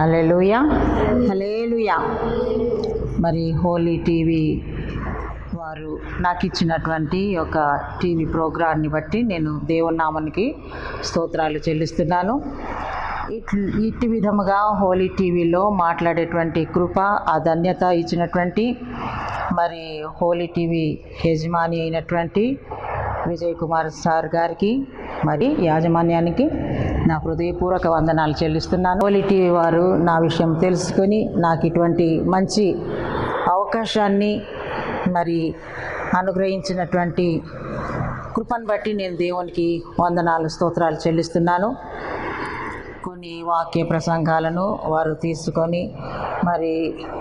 hallelujah hallelujah మరి Holi TV వారు నాకు ఇచ్చినటువంటి ఒక టీవీ ప్రోగ్రాన్ని బట్టి నేను దేవుని నామానికి స్తోత్రాలు చెల్లిస్తున్నాను ఇట్ ఇట్టి విధముగా హోలీ టీవీలో మాట్లాడేటువంటి కృప ఆ ధన్యత ఇచ్చినటువంటి మరి హోలీ టీవీ యజమాని అయినటువంటి విజయ్ కుమార్ సార్ గారికి మరి యాజమాన్యానికి నా హృదయపూర్వక వందనాలు చెల్లిస్తున్నాను హోలీ టీవీ వారు నా విషయం తెలుసుకొని నాకు ఇటువంటి మంచి అవకాశాన్ని మరి అనుగ్రహించినటువంటి కృపను బట్టి నేను దేవునికి వందనాలు స్తోత్రాలు చెల్లిస్తున్నాను కొన్ని వాక్య ప్రసంగాలను వారు తీసుకొని మరి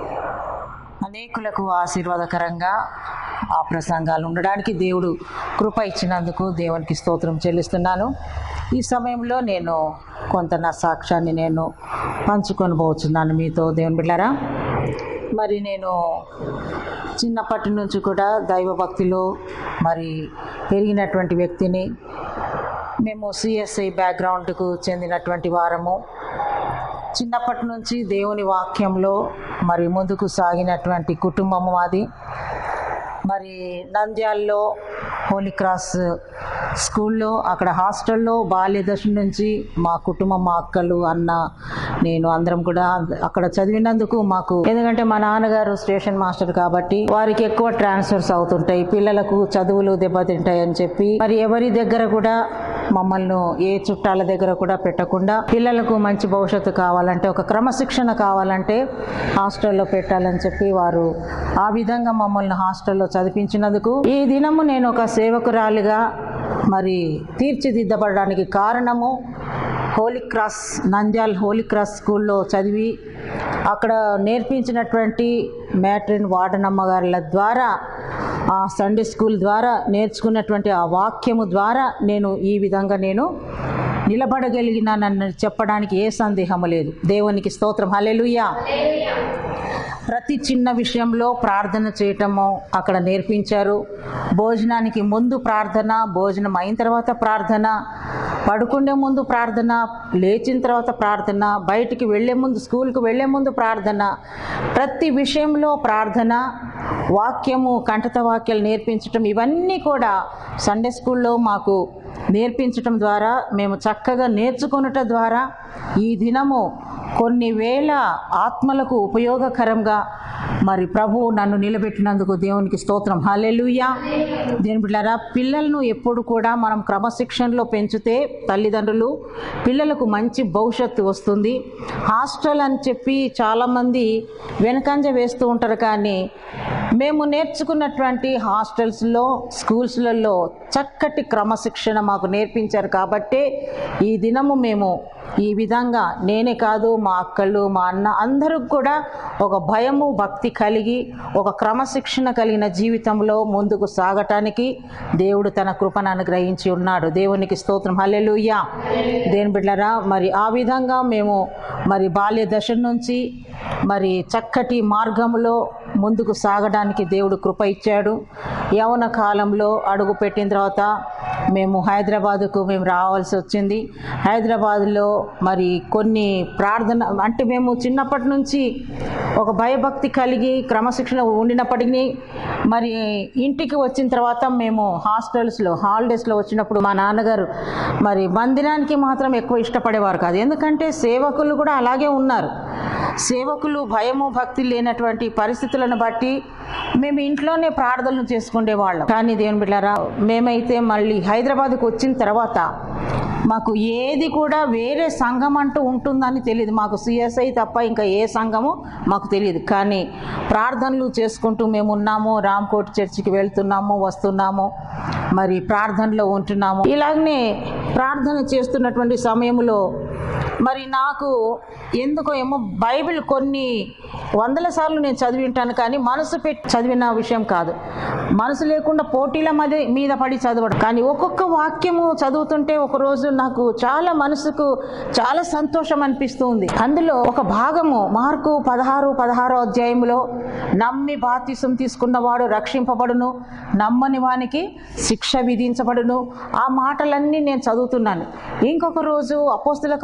అనేకులకు ఆశీర్వాదకరంగా ఆ ప్రసంగాలు ఉండడానికి దేవుడు కృప ఇచ్చినందుకు దేవునికి స్తోత్రం చెల్లిస్తున్నాను ఈ సమయంలో నేను కొంత నా సాక్ష్యాన్ని నేను పంచుకొని పోతున్నాను మీతో దేవుని బిడ్డారా మరి నేను చిన్నప్పటి నుంచి కూడా దైవభక్తిలో మరి పెరిగినటువంటి వ్యక్తిని మేము సిఎస్ఐ బ్యాక్గ్రౌండ్కు చెందినటువంటి వారము చిన్నప్పటి నుంచి దేవుని వాక్యంలో మరి ముందుకు సాగినటువంటి కుటుంబం మాది మరి నంద్యాల్లో హోలీ క్రాస్ స్కూల్లో అక్కడ హాస్టల్లో బాల్య దశ నుంచి మా కుటుంబం మా అక్కలు అన్న నేను అందరం కూడా అక్కడ చదివినందుకు మాకు ఎందుకంటే మా నాన్నగారు స్టేషన్ మాస్టర్ కాబట్టి వారికి ఎక్కువ ట్రాన్స్ఫర్స్ అవుతుంటాయి పిల్లలకు చదువులు దెబ్బతింటాయి అని చెప్పి మరి ఎవరి దగ్గర కూడా మమ్మల్ని ఏ చుట్టాల దగ్గర కూడా పెట్టకుండా పిల్లలకు మంచి భవిష్యత్తు కావాలంటే ఒక క్రమశిక్షణ కావాలంటే హాస్టల్లో పెట్టాలని చెప్పి వారు ఆ విధంగా మమ్మల్ని హాస్టల్లో చదివించినందుకు ఈ దినము నేను ఒక సేవకురాలిగా మరి తీర్చిదిద్దబడడానికి కారణము holy cross Nandyal holy cross స్కూల్లో చదివి అక్కడ నేర్పించినటువంటి మ్యాట్రిన్ వార్డనమ్మ గారుల ద్వారా ఆ సండే స్కూల్ ద్వారా నేర్చుకున్నటువంటి ఆ వాక్యము ద్వారా నేను ఈ విధంగా నేను నిలబడగలిగినానని చెప్పడానికి ఏ సందేహము లేదు దేవునికి స్తోత్రం హల్లెలూయా ప్రతి చిన్న విషయంలో ప్రార్థన చేయటము అక్కడ నేర్పించారు భోజనానికి ముందు ప్రార్థన భోజనం అయిన తర్వాత ప్రార్థన పడుకునే ముందు ప్రార్థన లేచిన తర్వాత ప్రార్థన బయటికి వెళ్ళే ముందు స్కూల్కి వెళ్ళే ముందు ప్రార్థన ప్రతి విషయంలో ప్రార్థన వాక్యము కంఠత వాక్యాలు నేర్పించటం ఇవన్నీ కూడా సండే స్కూల్లో మాకు నేర్పించటం ద్వారా మేము చక్కగా నేర్చుకొనుట ద్వారా ఈ దినము కొన్ని వేల ఆత్మలకు ఉపయోగకరంగా మరి ప్రభువు నన్ను నిలబెట్టినందుకు దేవునికి స్తోత్రం హాలెలుయా దేని బిడ్డారా పిల్లలను ఎప్పుడు కూడా మనం క్రమశిక్షణలో పెంచితే తల్లిదండ్రులు పిల్లలకు మంచి భవిష్యత్తు వస్తుంది హాస్టల్ అని చెప్పి చాలామంది వెనకంజ వేస్తూ ఉంటారు కానీ మేము నేర్చుకున్నటువంటి హాస్టల్స్లో స్కూల్స్లలో చక్కటి క్రమశిక్షణ మాకు నేర్పించారు కాబట్టే ఈ దినము మేము ఈ విధంగా నేనే కాదు మా అక్కలు మా అన్న అందరూ కూడా ఒక భయము భక్తి కలిగి ఒక క్రమశిక్షణ కలిగిన జీవితంలో ముందుకు సాగటానికి దేవుడు తన కృపను అనుగ్రహించి ఉన్నాడు దేవునికి స్తోత్రం హల్లెలూయా దేని బిడ్డరా మరి ఆ విధంగా మేము మరి బాల్య దశ నుంచి మరి చక్కటి మార్గంలో ముందుకు సాగడానికి దేవుడు కృప ఇచ్చాడు యవన కాలంలో అడుగు పెట్టిన తర్వాత మేము హైదరాబాదుకు మేము రావాల్సి వచ్చింది హైదరాబాద్లో మరి కొన్ని ప్రార్థన అంటే మేము చిన్నప్పటి నుంచి ఒక భయభక్తి కలిగి క్రమశిక్షణ ఉండినప్పటికీ మరి ఇంటికి వచ్చిన తర్వాత మేము హాస్టల్స్లో హాలిడేస్లో వచ్చినప్పుడు మా నాన్నగారు మరి మందిరానికి మాత్రం ఎక్కువ ఇష్టపడేవారు కాదు ఎందుకంటే సేవకులు కూడా అలాగే ఉన్నారు సేవకులు భయము భక్తి లేనటువంటి పరిస్థితులను బట్టి మేము ఇంట్లోనే ప్రార్థనలు చేసుకునే వాళ్ళం కానీ దేవుని బిడ్డారా మేమైతే మళ్ళీ హైదరాబాద్కి వచ్చిన తర్వాత మాకు ఏది కూడా వేరే సంఘం అంటూ ఉంటుందని తెలియదు మాకు సిఎస్ఐ తప్ప ఇంకా ఏ సంఘము మాకు తెలియదు కానీ ప్రార్థనలు చేసుకుంటూ మేము ఉన్నాము రామ్కోట్ చర్చికి వెళ్తున్నాము వస్తున్నాము మరి ప్రార్థనలో ఉంటున్నాము ఇలాగనే ప్రార్థన చేస్తున్నటువంటి సమయంలో మరి నాకు ఎందుకో ఏమో బైబిల్ కొన్ని వందల సార్లు నేను చదివి ఉంటాను కానీ మనసు పెట్టి చదివిన విషయం కాదు మనసు లేకుండా పోటీల మధ్య మీద పడి చదవడం కానీ ఒక్కొక్క వాక్యము చదువుతుంటే ఒకరోజు నాకు చాలా మనసుకు చాలా సంతోషం అనిపిస్తుంది అందులో ఒక భాగము మార్కు పదహారు పదహారో అధ్యాయంలో నమ్మి బాతిసం తీసుకున్నవాడు రక్షింపబడును నమ్మని వానికి శిక్ష విధించబడును ఆ మాటలన్నీ నేను చదువుతున్నాను ఇంకొక రోజు అపోస్తుల కార్యములు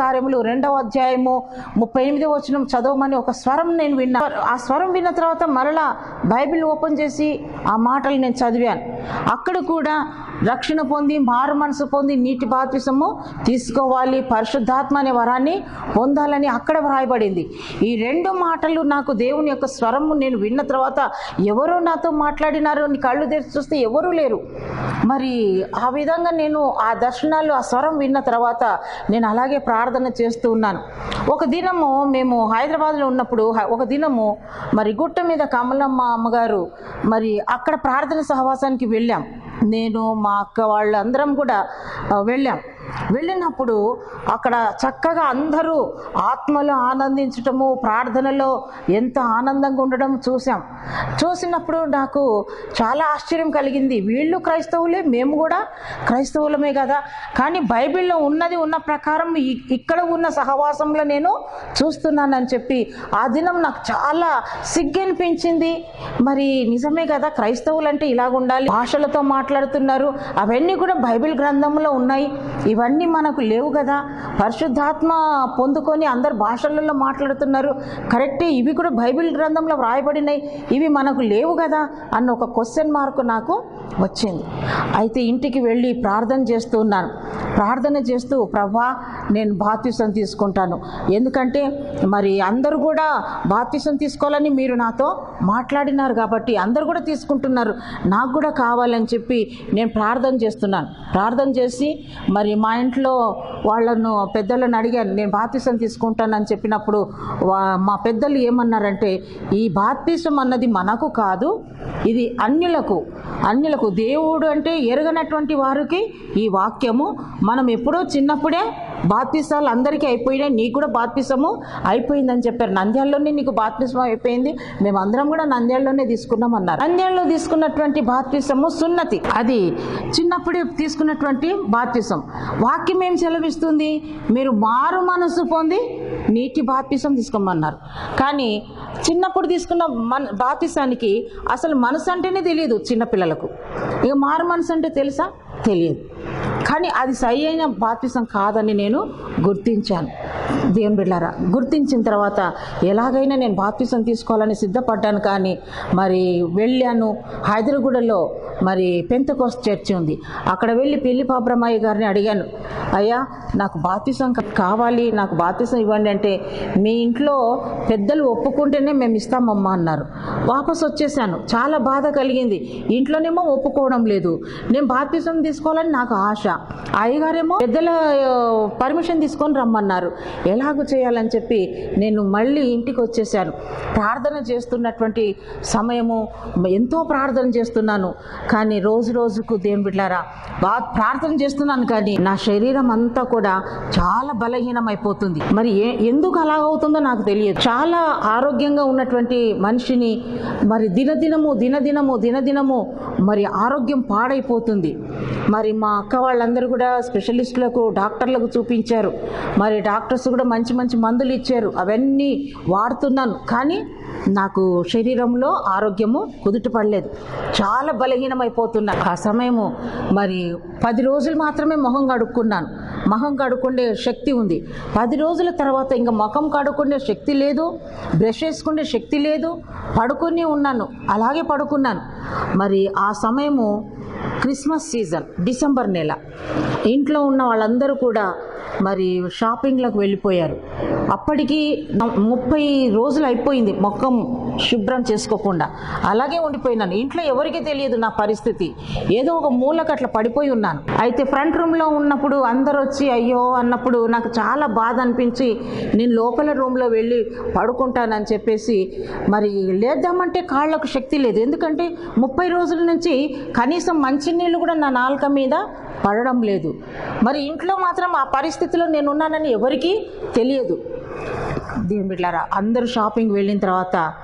రెండవ అధ్యాయము ముప్పై ఎనిమిది వచ్చిన చదవమని ఒక స్వరం నేను విన్నా ఆ స్వరం విన్న తర్వాత మరలా బైబిల్ ఓపెన్ చేసి ఆ మాటలు నేను చదివాను అక్కడ కూడా రక్షణ పొంది మారు మనసు పొంది నీటి బాప్తిసము తీసుకోవాలి పరిశుద్ధాత్మ అనే వరాన్ని పొందాలని అక్కడ వ్రాయబడింది ఈ రెండు మాటలు నాకు దేవుని యొక్క స్వరము నేను విన్న తర్వాత ఎవరో నాతో మాట్లాడినారు అని కళ్ళు తెరిచి చూస్తే ఎవరూ లేరు మరి ఆ విధంగా నేను ఆ దర్శనాలు ఆ స్వరం విన్న తర్వాత నేను అలాగే ప్రార్థన చేస్తూ ఉన్నాను ఒక దినము మేము హైదరాబాద్లో ఉన్నప్పుడు హ- ఒక దినము మరి గుట్ట మీద కమలమ్మ అమ్మగారు మరి అక్కడ ప్రార్థన సహవాసానికి వెళ్ళాం నేను మా అక్క వాళ్ళందరం కూడా ఆ, వెళ్ళాం వెళ్ళినప్పుడు అక్కడ చక్కగా అందరూ ఆత్మలో ఆనందించటము ప్రార్థనలో ఎంత ఆనందంగా ఉండడం చూసాం చూసినప్పుడు నాకు చాలా ఆశ్చర్యం కలిగింది వీళ్ళు క్రైస్తవులే మేము కూడా క్రైస్తవులమే కదా కానీ బైబిల్లో ఉన్నది ఉన్న ప్రకారం ఇ- ఇక్కడ ఉన్న సహవాసంలో నేను చూస్తున్నానని చెప్పి ఆ దినం నాకు చాలా సిగ్గు అనిపించింది మరి నిజమే కదా క్రైస్తవులు అంటే ఇలాగ ఉండాలి భాషలతో మాట్లాడుతున్నారు అవన్నీ కూడా బైబిల్ గ్రంథంలో ఉన్నాయి ఇవన్నీ మనకు లేవు కదా పరిశుద్ధాత్మ పొందుకొని అందరు భాషలలో మాట్లాడుతున్నారు కరెక్టే ఇవి కూడా బైబిల్ గ్రంథంలో వ్రాయబడినాయి ఇవి మనకు లేవు కదా అన్న ఒక క్వశ్చన్ మార్క్ నాకు వచ్చింది అయితే ఇంటికి వెళ్ళి ప్రార్థన చేస్తూ ఉన్నాను ప్రార్థన చేస్తూ ప్రభా నేను బాప్తిసం తీసుకుంటాను ఎందుకంటే మరి అందరూ కూడా బాప్తిసం తీసుకోవాలని మీరు నాతో మాట్లాడినారు కాబట్టి అందరూ కూడా తీసుకుంటున్నారు నాకు కూడా కావాలని చెప్పి నేను ప్రార్థన చేస్తున్నాను ప్రార్థన చేసి మరి మా ఇంట్లో వాళ్ళను పెద్దలను అడిగాను నేను బాప్తిసం తీసుకుంటానని చెప్పినప్పుడు వా- మా పెద్దలు ఏమన్నారంటే ఈ బాప్తిసం అన్నది మనకు కాదు ఇది అన్యులకు అన్యులకు దేవుడు అంటే ఎరగనటువంటి వారికి ఈ వాక్యము మనం ఎప్పుడో చిన్నప్పుడే బాప్తిసాలు అందరికీ అయిపోయినాయి నీకు కూడా బాప్తిసము అయిపోయిందని చెప్పారు నంద్యాలలోనే నీకు బాప్తిసం అయిపోయింది మేమందరం కూడా నంద్యాలలోనే తీసుకున్నాం అన్నారు నంద్యాలలో తీసుకున్నటువంటి బాప్తిసము సున్నతి అది చిన్నప్పుడే తీసుకున్నటువంటి బాప్తిసం వాక్యం ఏం సెలవిస్తుంది మీరు మారు మనసు పొంది నీటి బాప్తిసం తీసుకోమన్నారు కానీ చిన్నప్పుడు తీసుకున్న మన బాప్తిసానికి అసలు మనసు అంటేనే తెలియదు చిన్నపిల్లలకు ఇక మారు మనసు అంటే తెలుసా తెలియదు కానీ అది సరి అయిన బాప్తిసం కాదని నేను గుర్తించాను దేవుని బిడ్డారా గుర్తించిన తర్వాత ఎలాగైనా నేను బాప్తిసం తీసుకోవాలని సిద్ధపడ్డాను కానీ మరి వెళ్ళాను హైదరాబాద్లో మరి పెంతకోస్ చర్చి ఉంది అక్కడ వెళ్ళి పెళ్లి పాబ్రమయ్య గారిని అడిగాను అయ్యా నాకు బాప్తిసం కా- కావాలి నాకు బాప్తిసం ఇవ్వండి అంటే మీ ఇంట్లో పెద్దలు ఒప్పుకుంటేనే మేము ఇస్తామమ్మా అన్నారు వాపస్ వచ్చేసాను చాలా బాధ కలిగింది ఇంట్లోనేమో ఒప్పుకోవడం లేదు నేను బాప్తిసం తీసుకోవాలని నాకు ఆశ అయ్యగారేమో పెద్దల పర్మిషన్ తీసుకొని రమ్మన్నారు ఎలాగో చేయాలని చెప్పి నేను మళ్ళీ ఇంటికి వచ్చేసాను ప్రార్థన చేస్తున్నటువంటి సమయము ఎంతో ప్రార్థన చేస్తున్నాను కానీ రోజు రోజుకు దేవుని బిడ్డారా బాగా ప్రార్థన చేస్తున్నాను కానీ నా శరీరం అంతా కూడా చాలా బలహీనమైపోతుంది మరి ఏ ఎందుకు అలాగవుతుందో నాకు తెలియదు చాలా ఆరోగ్యంగా ఉన్నటువంటి మనిషిని మరి దినదినము దినదినము దినదినము మరి ఆరోగ్యం పాడైపోతుంది మరి మా అక్క వాళ్ళందరూ కూడా స్పెషలిస్టులకు డాక్టర్లకు చూపించారు మరి డాక్టర్స్ కూడా మంచి మంచి మందులు ఇచ్చారు అవన్నీ వాడుతున్నాను కానీ నాకు శరీరంలో ఆరోగ్యము కుదుట పడలేదు చాలా బలహీనమైపోతున్నా ఆ సమయము మరి పది రోజులు మాత్రమే మొహం కడుక్కున్నాను మొహం కడుక్కునే శక్తి ఉంది పది రోజుల తర్వాత ఇంకా ముఖం కడుక్కునే శక్తి లేదు బ్రష్ వేసుకునే శక్తి లేదు పడుకుని ఉన్నాను అలాగే పడుకున్నాను మరి ఆ సమయము క్రిస్మస్ సీజన్ డిసెంబర్ నెల ఇంట్లో ఉన్న వాళ్ళందరూ కూడా మరి షాపింగ్లకు వెళ్ళిపోయారు అప్పటికి ముప్పై రోజులు అయిపోయింది మొక్కం శుభ్రం చేసుకోకుండా అలాగే ఉండిపోయినాను ఇంట్లో ఎవరికీ తెలియదు నా పరిస్థితి ఏదో ఒక మూలకు అట్లా పడిపోయి ఉన్నాను అయితే ఫ్రంట్ రూమ్లో ఉన్నప్పుడు అందరు వచ్చి అయ్యో అన్నప్పుడు నాకు చాలా బాధ అనిపించి నేను లోపల రూమ్లో వెళ్ళి పడుకుంటానని చెప్పేసి మరి లేద్దామంటే కాళ్ళకు శక్తి లేదు ఎందుకంటే ముప్పై రోజుల నుంచి కనీసం మంచినీళ్ళు కూడా నా నాలుక మీద పడడం లేదు మరి ఇంట్లో మాత్రం ఆ పరిస్థితిలో నేను ఉన్నానని ఎవరికీ తెలియదు దీని బిడ్డారా అందరూ షాపింగ్ వెళ్ళిన తర్వాత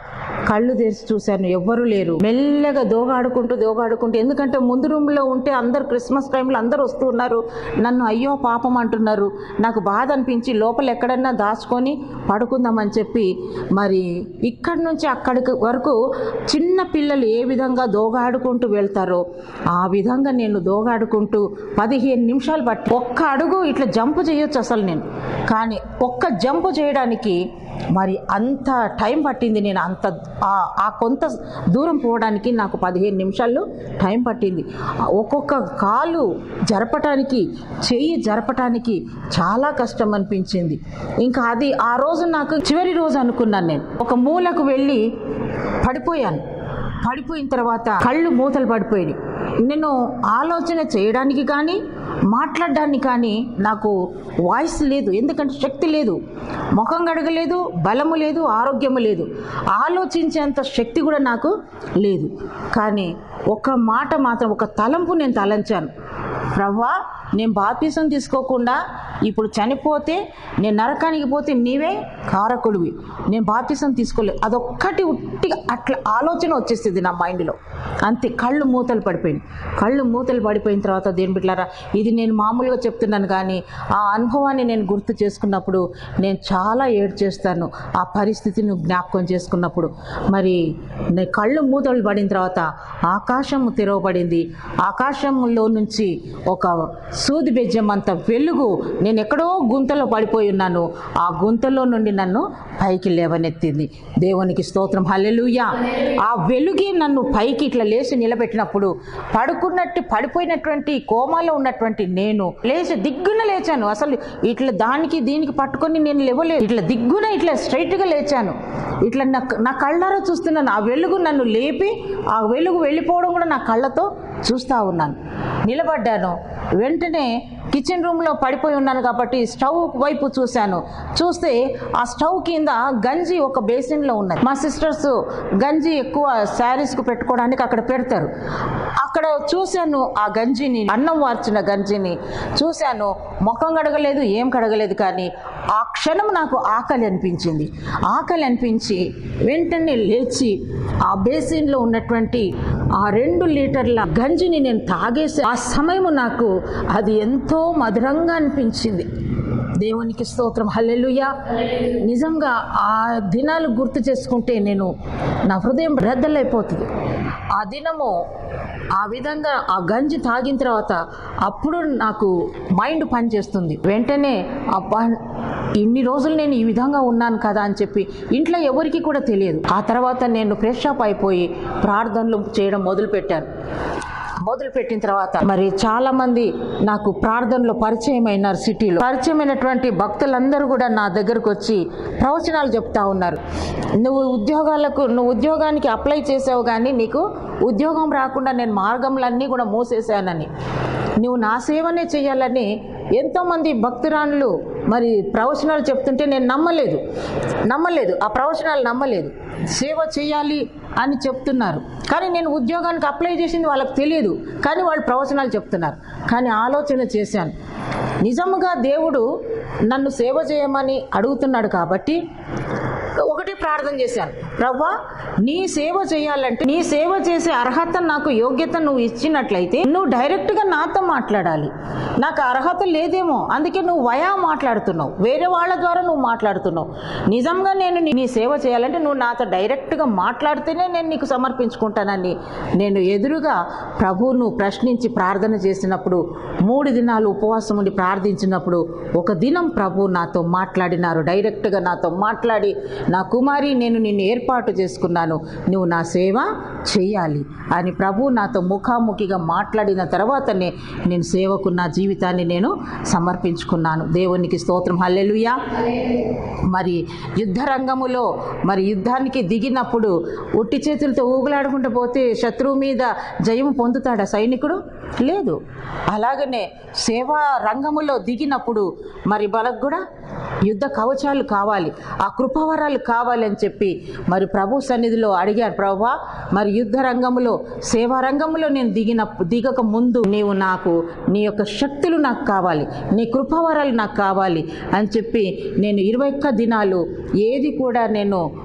కళ్ళు తెరిచి చూశాను ఎవ్వరూ లేరు మెల్లగా దోగాడుకుంటూ దోగాడుకుంటూ ఎందుకంటే ముందు రూమ్లో ఉంటే అందరు క్రిస్మస్ టైంలో అందరూ వస్తూ ఉన్నారు నన్ను అయ్యో పాపం అంటున్నారు నాకు బాధ అనిపించి లోపల ఎక్కడన్నా దాచుకొని పడుకుందామని చెప్పి మరి ఇక్కడి నుంచి అక్కడికి వరకు చిన్న పిల్లలు ఏ విధంగా దోగాడుకుంటూ వెళ్తారో ఆ విధంగా నేను దోగాడుకుంటూ పదిహేను నిమిషాలు పట్టి ఒక్క అడుగు ఇట్లా జంప్ చేయొచ్చు అసలు నేను కానీ ఒక్క జంప్ చేయడానికి మరి అంత టైం పట్టింది నేను అంత ఆ- ఆ కొంత దూరం పోవడానికి నాకు పదిహేను నిమిషాలు టైం పట్టింది ఆ ఒక్కొక్క కాలు జరపటానికి చెయ్యి జరపటానికి చాలా కష్టం అనిపించింది ఇంకా అది ఆ రోజు నాకు చివరి రోజు అనుకున్నాను నేను ఒక మూలకు వెళ్ళి పడిపోయాను పడిపోయిన తర్వాత కళ్ళు మూతలు పడిపోయినాయి నేను ఆలోచన చేయడానికి కానీ మాట్లాడడానికి కానీ నాకు వాయిస్ లేదు ఎందుకంటే శక్తి లేదు ముఖం గడగలేదు బలము లేదు ఆరోగ్యము లేదు ఆలోచించేంత శక్తి కూడా నాకు లేదు కానీ ఒక మాట మాత్రం ఒక తలంపు నేను తలంచాను ప్రవ్వా నేను బాప్తీసం తీసుకోకుండా ఇప్పుడు చనిపోతే నేను నరకానికి పోతే నీవే కారకుడివి నేను బాప్తీసం తీసుకోలేదు అదొక్కటి ఉట్టిగా అట్లా ఆలోచన వచ్చేసింది నా మైండ్లో అంతే కళ్ళు మూతలు పడిపోయింది కళ్ళు మూతలు పడిపోయిన తర్వాత దేని బిడ్డారా ఇది నేను మామూలుగా చెప్తున్నాను కానీ ఆ అనుభవాన్ని నేను గుర్తు చేసుకున్నప్పుడు నేను చాలా ఏడ్ చేస్తాను ఆ పరిస్థితిని జ్ఞాపకం చేసుకున్నప్పుడు మరి నే- కళ్ళు మూతలు పడిన తర్వాత ఆకాశం తెరవబడింది ఆకాశంలో నుంచి ఒక సూది బెజ్జం అంత వెలుగు నేను ఎక్కడో గుంతలో పడిపోయి ఉన్నాను ఆ గుంతలో నుండి నన్ను పైకి లేవనెత్తింది దేవునికి స్తోత్రం హల్లెలూయా ఆ వెలుగే నన్ను పైకి ఇట్లా లేచి నిలబెట్టినప్పుడు పడుకున్నట్టు పడిపోయినటువంటి కోమాలో ఉన్నటువంటి నేను లేచి దిగ్గున లేచాను అసలు ఇట్లా దానికి దీనికి పట్టుకొని నేను లేవలేదు ఇట్లా దిగ్గున ఇట్లా స్ట్రైట్గా లేచాను ఇట్లా నా నా కళ్ళారా చూస్తున్నాను ఆ వెలుగు నన్ను లేపి ఆ వెలుగు వెళ్ళిపోవడం కూడా నా కళ్ళతో చూస్తూ ఉన్నాను నిలబడ్డాను వెంటనే కిచెన్ రూమ్లో పడిపోయి ఉన్నాను కాబట్టి స్టవ్ వైపు చూశాను చూస్తే ఆ స్టవ్ కింద గంజి ఒక బేసిన్లో ఉన్నది మా సిస్టర్స్ గంజి ఎక్కువ శారీస్కు పెట్టుకోవడానికి అక్కడ పెడతారు అక్కడ చూశాను ఆ గంజిని అన్నం వార్చిన గంజిని చూశాను ముఖం కడగలేదు ఏం కడగలేదు కానీ ఆ క్షణం నాకు ఆకలి అనిపించింది ఆకలి అనిపించి వెంటనే లేచి ఆ బేసిన్లో ఉన్నటువంటి ఆ రెండు లీటర్ల గంజిని నేను తాగేసి ఆ సమయం నాకు అది ఎంతో మధురంగా అనిపించింది దేవునికి స్తోత్రం హల్లెలూయా నిజంగా ఆ దినాలు గుర్తు చేసుకుంటే నేను నా హృదయం రద్దలైపోతుంది ఆ దినము ఆ విధంగా ఆ గంజి తాగిన తర్వాత అప్పుడు నాకు మైండ్ పనిచేస్తుంది వెంటనే అబ్బా ఇన్ని రోజులు నేను ఈ విధంగా ఉన్నాను కదా అని చెప్పి ఇంట్లో ఎవరికి కూడా తెలియదు ఆ తర్వాత నేను ఫ్రెష్ అప్ అయిపోయి ప్రార్థనలు చేయడం మొదలుపెట్టాను మొదలు పెట్టిన తర్వాత మరి చాలా మంది నాకు ప్రార్థనలో పరిచయం అయినారు సిటీలో పరిచయమైనటువంటి భక్తులందరూ కూడా నా దగ్గరకు వచ్చి ప్రవచనాలు చెప్తా ఉన్నారు నువ్వు ఉద్యోగాలకు నువ్వు ఉద్యోగానికి అప్లై చేసావు కానీ నీకు ఉద్యోగం రాకుండా నేను మార్గంలన్నీ కూడా మూసేశానని నువ్వు నా సేవనే చేయాలని ఎంతోమంది భక్తురాణులు మరి ప్రవచనాలు చెప్తుంటే నేను నమ్మలేదు నమ్మలేదు ఆ ప్రవచనాలు నమ్మలేదు సేవ చేయాలి అని చెప్తున్నారు కానీ నేను ఉద్యోగానికి అప్లై చేసింది వాళ్ళకి తెలియదు కానీ వాళ్ళు ప్రవచనాలు చెప్తున్నారు కానీ ఆలోచన చేశాను నిజముగా దేవుడు నన్ను సేవ చేయమని అడుగుతున్నాడు కాబట్టి ఒకటి ప్రార్థన చేశాను ప్రవ్వా నీ సేవ చేయాలంటే నీ సేవ చేసే అర్హత నాకు యోగ్యత నువ్వు ఇచ్చినట్లయితే నువ్వు డైరెక్ట్గా నాతో మాట్లాడాలి నాకు అర్హత లేదేమో అందుకే నువ్వు వయా మాట్లాడుతున్నావు వేరే వాళ్ళ ద్వారా నువ్వు మాట్లాడుతున్నావు నిజంగా నేను నీ- నీ సేవ చేయాలంటే నువ్వు నాతో డైరెక్ట్గా మాట్లాడితేనే నేను నీకు సమర్పించుకుంటానని నేను ఎదురుగా ప్రభువును ప్రశ్నించి ప్రార్థన చేసినప్పుడు మూడు దినాలు ఉపవాసం ఉండి ప్రార్థించినప్పుడు ఒక దినం ప్రభు నాతో మాట్లాడినారు డైరెక్ట్గా నాతో మాట్లాడి నా కుమారి నేను నిన్ను ఏర్పాటు చేసుకున్నాను నువ్వు నా సేవ చేయాలి అని ప్రభు నాతో ముఖాముఖిగా మాట్లాడిన తర్వాతనే నేను సేవకు నా జీవితాన్ని నేను సమర్పించుకున్నాను దేవునికి స్తోత్రం హల్లెలూయా మరి యుద్ధ రంగములో మరి యుద్ధానికి దిగినప్పుడు ఉట్టి చేతులతో ఊగులాడుకుంటూ పోతే శత్రువు మీద జయము పొందుతాడా సైనికుడు లేదు అలాగనే సేవా రంగములో దిగినప్పుడు మరి మనకు కూడా యుద్ధ కవచాలు కావాలి ఆ కృపావరాలు కావాలి అని చెప్పి మరి ప్రభు సన్నిధిలో అడిగారు ప్రభా మరి యుద్ధ రంగంలో సేవా రంగంలో నేను దిగిన దిగక ముందు నీవు నాకు నీ యొక్క శక్తులు నాకు కావాలి నీ కృపావరాలు నాకు కావాలి అని చెప్పి నేను ఇరవై ఒక్క దినాలు ఏది కూడా నేను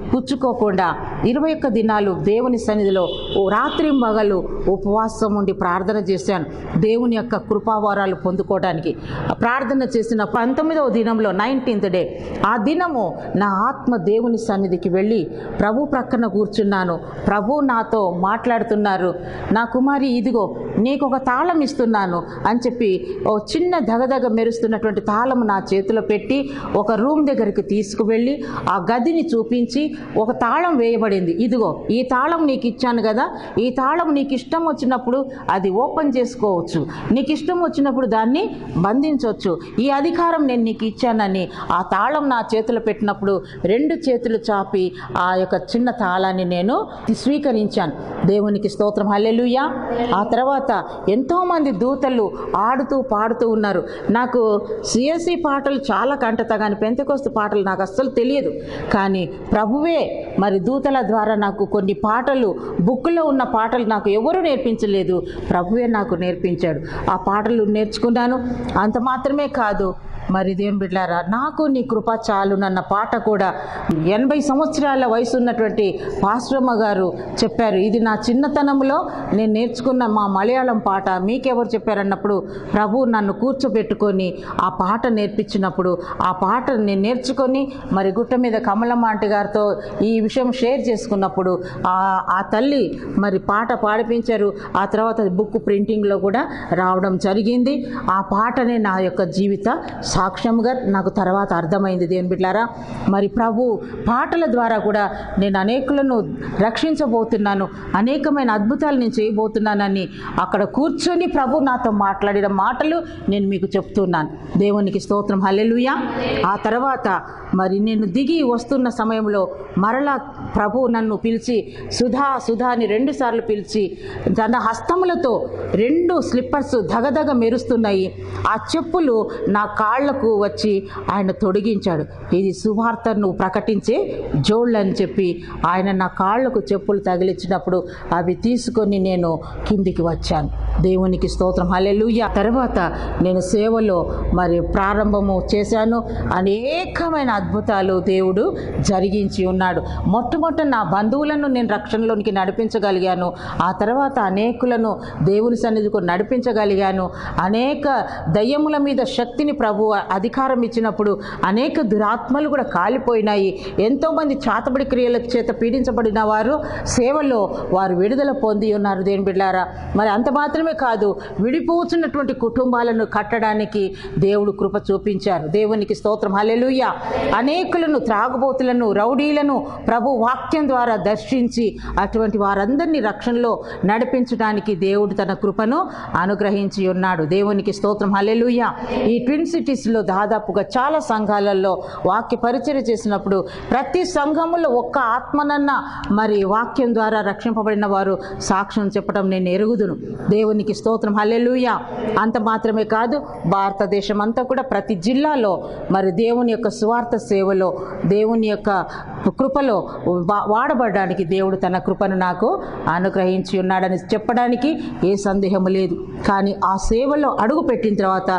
పుచ్చుకోకుండా ఇరవై ఒక్క దినాలు దేవుని సన్నిధిలో ఓ రాత్రి మగలు ఉపవాసం ఉండి ప్రార్థన చేశాను దేవుని యొక్క కృపావారాలు పొందుకోవడానికి ప్రార్థన చేసిన పంతొమ్మిదవ దినంలో నైన్టీన్త్ డే ఆ దినము నా ఆత్మ దేవుని సన్నిధికి వెళ్ళి ప్రభు ప్రక్కన కూర్చున్నాను ప్రభు నాతో మాట్లాడుతున్నారు నా కుమారి ఇదిగో నీకు ఒక తాళం ఇస్తున్నాను అని చెప్పి ఓ చిన్న దగదగ మెరుస్తున్నటువంటి తాళం నా చేతిలో పెట్టి ఒక రూమ్ దగ్గరికి తీసుకువెళ్ళి ఆ గదిని చూపించి ఒక తాళం వేయబడింది ఇదిగో ఈ తాళం నీకు ఇచ్చాను కదా ఈ తాళం నీకు ఇష్టం వచ్చినప్పుడు అది ఓపెన్ చేసుకోవచ్చు నీకు ఇష్టం వచ్చినప్పుడు దాన్ని బంధించవచ్చు ఈ అధికారం నేను నీకు ఇచ్చానని ఆ తాళం నా చేతిలో పెట్టినప్పుడు రెండు చేతులు చాపి ఆ యొక్క చిన్న తాళాన్ని నేను స్వీకరించాను దేవునికి స్తోత్రం హల్లెలూయా ఆ తర్వాత ఎంతోమంది దూతలు ఆడుతూ పాడుతూ ఉన్నారు నాకు సిఎస్సి పాటలు చాలా కంటత కానీ పెంతకొస్తు పాటలు నాకు అస్సలు తెలియదు కానీ ప్రభువే మరి దూతల ద్వారా నాకు కొన్ని పాటలు బుక్లో ఉన్న పాటలు నాకు ఎవరు నేర్పించలేదు ప్రభువే నాకు నేర్పించాడు ఆ పాటలు నేర్చుకున్నాను అంత మాత్రమే కాదు మరి దేవుని బిడ్డారా నాకు నీ కృప చాలునన్న పాట కూడా ఎనభై సంవత్సరాల వయసు ఉన్నటువంటి పాశ్రమ గారు చెప్పారు ఇది నా చిన్నతనంలో నేను నేర్చుకున్న మా మలయాళం పాట మీకెవరు చెప్పారన్నప్పుడు ప్రభు నన్ను కూర్చోబెట్టుకొని ఆ పాట నేర్పించినప్పుడు ఆ పాట నేను నేర్చుకొని మరి గుట్ట మీద కమలమ్మ ఆంటీ గారితో ఈ విషయం షేర్ చేసుకున్నప్పుడు ఆ ఆ తల్లి మరి పాట పాడిపించారు ఆ తర్వాత బుక్ ప్రింటింగ్లో కూడా రావడం జరిగింది ఆ పాటనే నా యొక్క జీవిత సాక్ష్యంగా నాకు తర్వాత అర్థమైంది దేవుని బిడ్డారా మరి ప్రభు పాటల ద్వారా కూడా నేను అనేకులను రక్షించబోతున్నాను అనేకమైన అద్భుతాలు నేను చేయబోతున్నానని అక్కడ కూర్చొని ప్రభు నాతో మాట్లాడిన మాటలు నేను మీకు చెప్తున్నాను దేవునికి స్తోత్రం హల్లెలూయా ఆ తర్వాత మరి నేను దిగి వస్తున్న సమయంలో మరలా ప్రభు నన్ను పిలిచి సుధా సుధా అని రెండు సార్లు పిలిచి తన హస్తములతో రెండు స్లిప్పర్స్ దగదగ మెరుస్తున్నాయి ఆ చెప్పులు నా కాళ్లకు వచ్చి ఆయన తొడిగించాడు ఇది సువార్తను ప్రకటించే జోళ్ళు అని చెప్పి ఆయన నా కాళ్లకు చెప్పులు తగిలించినప్పుడు అవి తీసుకొని నేను కిందికి వచ్చాను దేవునికి స్తోత్రం హల్లెలూయా తర్వాత నేను సేవలో మరి ప్రారంభము చేశాను అనేకమైన అద్భుతాలు దేవుడు జరిగించి ఉన్నాడు మొట్టమొదట నా బంధువులను నేను రక్షణలోనికి నడిపించగలిగాను ఆ తర్వాత అనేకులను దేవుని సన్నిధికి నడిపించగలిగాను అనేక దయ్యముల మీద శక్తిని ప్రభు అధికారం ఇచ్చినప్పుడు అనేక దురాత్మలు కూడా కాలిపోయినాయి ఎంతోమంది చాతబడి క్రియల చేత పీడించబడిన వారు సేవలో వారు విడుదల పొంది ఉన్నారు దేని బిడ్డారా మరి అంత మాత్రమే కాదు విడిపోతున్నటువంటి కుటుంబాలను కట్టడానికి దేవుడు కృప చూపించారు దేవునికి స్తోత్రం హల్లెలూయ అనేకులను త్రాగుబోతులను రౌడీలను ప్రభు వాక్యం ద్వారా దర్శించి అటువంటి వారందరినీ రక్షణలో నడిపించడానికి దేవుడు తన కృపను అనుగ్రహించి ఉన్నాడు దేవునికి స్తోత్రం హల్లెలూయ ఈ ట్విన్ సిటీస్లో దాదాపుగా చాలా సంఘాలలో వాక్య పరిచయం చేసినప్పుడు ప్రతి సంఘములో ఒక్క ఆత్మనన్న మరి వాక్యం ద్వారా రక్షింపబడిన వారు సాక్ష్యం చెప్పడం నేను ఎరుగుదును దేవునికి స్తోత్రం హల్లెలూయ అంత మాత్రమే కాదు భారతదేశం అంతా కూడా ప్రతి జిల్లాలో మరి దేవుని యొక్క సువార్త సేవలో దేవుని యొక్క కృపలో వా- వాడబడడానికి దేవుడు తన కృపను నాకు అనుగ్రహించి ఉన్నాడని చెప్పడానికి ఏ సందేహము లేదు కానీ ఆ సేవలో అడుగు పెట్టిన తర్వాత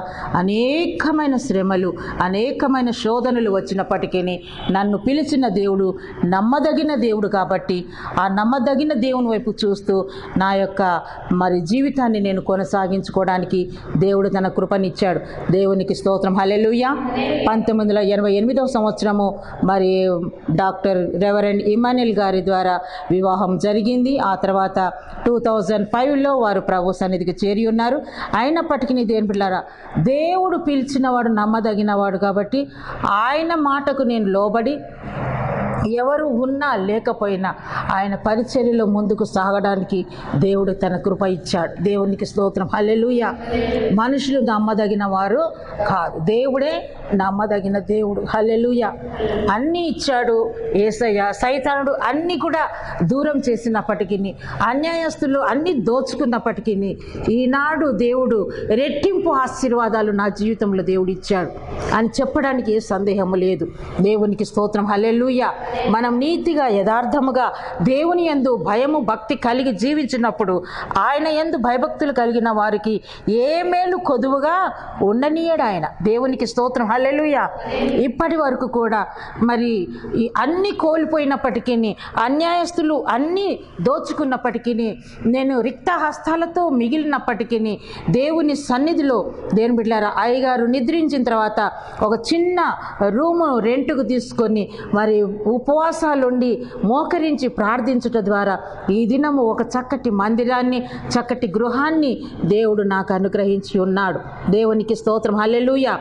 అనేకమైన శ్రమలు అనేకమైన శోధనలు వచ్చినప్పటికీ నన్ను పిలిచిన దేవుడు నమ్మదగిన దేవుడు కాబట్టి ఆ నమ్మదగిన దేవుని వైపు చూస్తూ నా యొక్క మరి జీవితాన్ని నేను కొనసాగించుకోవడానికి దేవుడు తన కృపనిచ్చాడు దేవునికి స్తోత్రం హల్లెలూయ పంతొమ్మిది వందల ఎనభై ఎనిమిదవ సంవత్సరము మరి డాక్టర్ రెవరెండ్ ఇమానిల్ గారి ద్వారా వివాహం జరిగింది ఆ తర్వాత టూ థౌజండ్ ఫైవ్లో వారు ప్రభు సన్నిధికి చేరి ఉన్నారు అయినప్పటికీ దేని పిల్లారా దేవుడు పిలిచినవాడు నమ్మదగినవాడు కాబట్టి ఆయన మాటకు నేను లోబడి ఎవరు ఉన్నా లేకపోయినా ఆయన పరిచర్యలో ముందుకు సాగడానికి దేవుడు తన కృప ఇచ్చాడు దేవునికి స్తోత్రం హల్లెలూయ మనుషులు నమ్మదగిన వారు కాదు దేవుడే నమ్మదగిన దేవుడు హల్లెలూయ అన్నీ ఇచ్చాడు ఏసయ్య సైతానుడు అన్నీ కూడా దూరం చేసినప్పటికీ అన్యాయస్తులు అన్నీ దోచుకున్నప్పటికీ ఈనాడు దేవుడు రెట్టింపు ఆశీర్వాదాలు నా జీవితంలో దేవుడు ఇచ్చాడు అని చెప్పడానికి ఏ సందేహము లేదు దేవునికి స్తోత్రం హల్లెలూయ మనం నీతిగా యథార్థముగా దేవుని యందు భయము భక్తి కలిగి జీవించినప్పుడు ఆయన యందు భయభక్తులు కలిగిన వారికి ఏ మేలు కొదువుగా ఉండనీయడు ఆయన దేవునికి స్తోత్రం హల్లెలూయా ఇప్పటి వరకు కూడా మరి ఈ అన్ని కోల్పోయినప్పటికీ అన్యాయస్తులు అన్నీ దోచుకున్నప్పటికీ నేను రిక్త హస్తాలతో మిగిలినప్పటికీ దేవుని సన్నిధిలో దేవుని బిడ్డారా అయ్యగారు నిద్రించిన తర్వాత ఒక చిన్న రూము రెంట్కు తీసుకొని మరి ఉపవాసాలుండి మోకరించి ప్రార్థించుట ద్వారా ఈ దినము ఒక చక్కటి మందిరాన్ని చక్కటి గృహాన్ని దేవుడు నాకు అనుగ్రహించి ఉన్నాడు దేవునికి స్తోత్రం హల్లెలూయా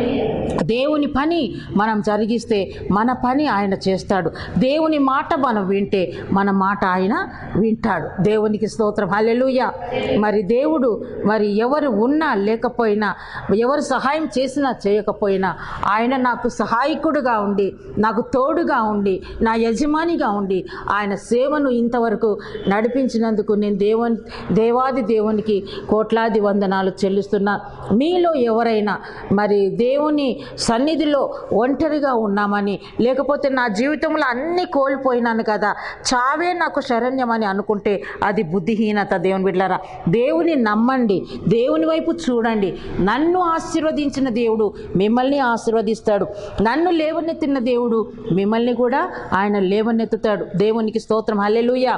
దేవుని పని మనం జరిగిస్తే మన పని ఆయన చేస్తాడు దేవుని మాట మనం వింటే మన మాట ఆయన వింటాడు దేవునికి స్తోత్రం హల్లెలూయా మరి దేవుడు మరి ఎవరు ఉన్నా లేకపోయినా ఎవరు సహాయం చేసినా చేయకపోయినా ఆయన నాకు సహాయకుడుగా ఉండి నాకు తోడుగా ఉండి నా యజమానిగా ఉండి ఆయన సేవను ఇంతవరకు నడిపించినందుకు నేను దేవుని దేవాది దేవునికి కోట్లాది వందనాలు చెల్లిస్తున్నా మీలో ఎవరైనా మరి దేవుని సన్నిధిలో ఒంటరిగా ఉన్నామని లేకపోతే నా జీవితంలో అన్నీ కోల్పోయినాను కదా చావే నాకు శరణ్యమని అనుకుంటే అది బుద్ధిహీనత దేవుని బిడ్డలారా దేవుని నమ్మండి దేవుని వైపు చూడండి నన్ను ఆశీర్వదించిన దేవుడు మిమ్మల్ని ఆశీర్వదిస్తాడు నన్ను లేవనెత్తిన దేవుడు మిమ్మల్ని కూడా ఆయన లేవనెత్తుతాడు దేవునికి స్తోత్రం హల్లెలూయా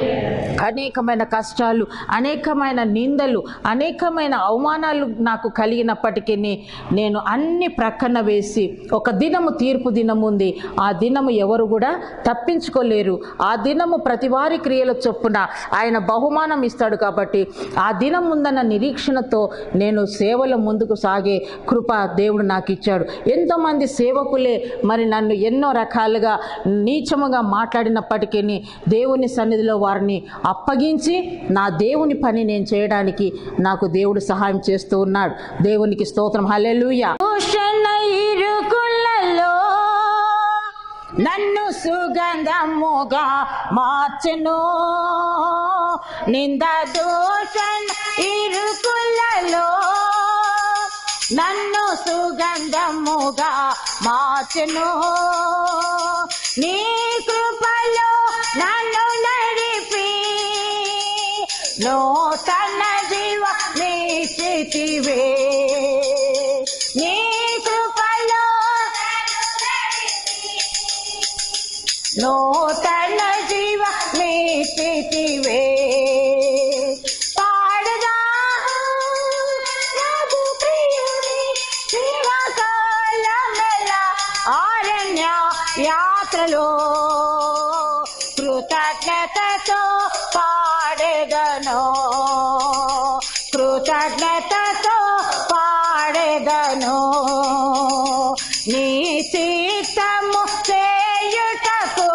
అనేకమైన కష్టాలు అనేకమైన నిందలు అనేకమైన అవమానాలు నాకు కలిగినప్పటికీ నేను అన్ని ప్రక్కన వేసి ఒక దినము తీర్పు దినం ఉంది ఆ దినము ఎవరు కూడా తప్పించుకోలేరు ఆ దినము ప్రతి వారి క్రియల చొప్పున ఆయన బహుమానం ఇస్తాడు కాబట్టి ఆ దినం ఉందన్న నిరీక్షణతో నేను సేవలో ముందుకు సాగే కృప దేవుడు నాకు ఇచ్చాడు ఎంతోమంది సేవకులే మరి నన్ను ఎన్నో రకాలుగా నీచముగా మాట్లాడినప్పటికీ దేవుని సన్నిధిలో వారిని అప్పగించి నా దేవుని పని నేను చేయడానికి నాకు దేవుడు సహాయం చేస్తూ ఉన్నాడు దేవునికి స్తోత్రం హల్లెలూయా దూషణ ఇరుకులలో నన్ను సుగంధముగా మార్చెను నింద దూషణ ఇరుకులలో నన్ను సుగంధముగా మార్చెను నీ కృపలో నన్ను నడిపి నూతన జీవ నిశ్చితివే నీ కృపలో నూతన జీవ నిశ్చితివే పాడగా నాకు ప్రియుని జీవకాలమెల్ల ఆరణ్య యాత్రలో కృతజ్ఞతతో పాడెదను కృతజ్ఞతతో పాడెదను నీ చిత్తము చేయుటకు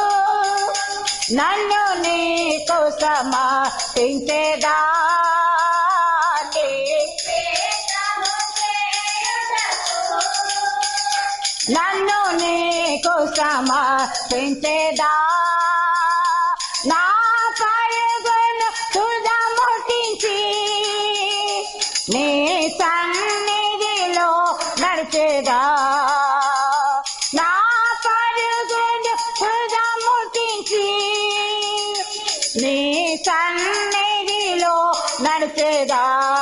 నన్ను నీకు సమర్పించేదా నీ చిత్తము చేయుటకు నన్ను నీకు సమర్పించేదా నా పరుగును తుదముటించి నీ సన్నిధిలో నడిచేదా నా పరుగును తుదముటించి నీ సన్నిధిలో నడిచేదా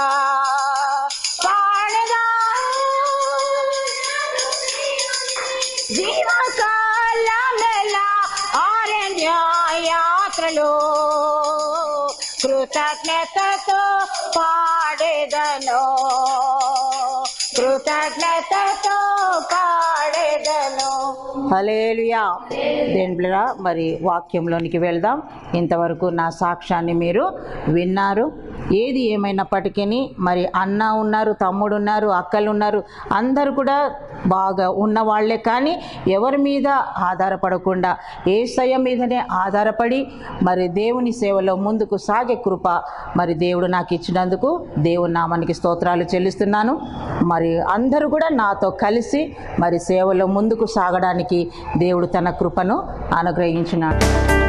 పాడగా జీవకాలమెల్ల ఆరణ్య యాత్రలో కృతజ్ఞతతో పాడేదను కృతజ్ఞతతో పాడేదను హలేలుయా దేని బిడ్డరా మరి వాక్యంలోనికి వెళ్దాం ఇంతవరకు నా సాక్ష్యాన్ని మీరు విన్నారు ఏది ఏమైనప్పటికీ మరి అన్న ఉన్నారు తమ్ముడు ఉన్నారు అక్కలు ఉన్నారు అందరూ కూడా బాగా ఉన్నవాళ్లే కానీ ఎవరి మీద ఆధారపడకుండా ఏసయ్య మీదనే ఆధారపడి మరి దేవుని సేవలో ముందుకు సాగే కృప మరి దేవుడు నాకు ఇచ్చినందుకు దేవుని నామానికి స్తోత్రాలు చెల్లిస్తున్నాను మరి అందరూ కూడా నాతో కలిసి మరి సేవలో ముందుకు సాగడానికి దేవుడు తన కృపను అనుగ్రహించినాడు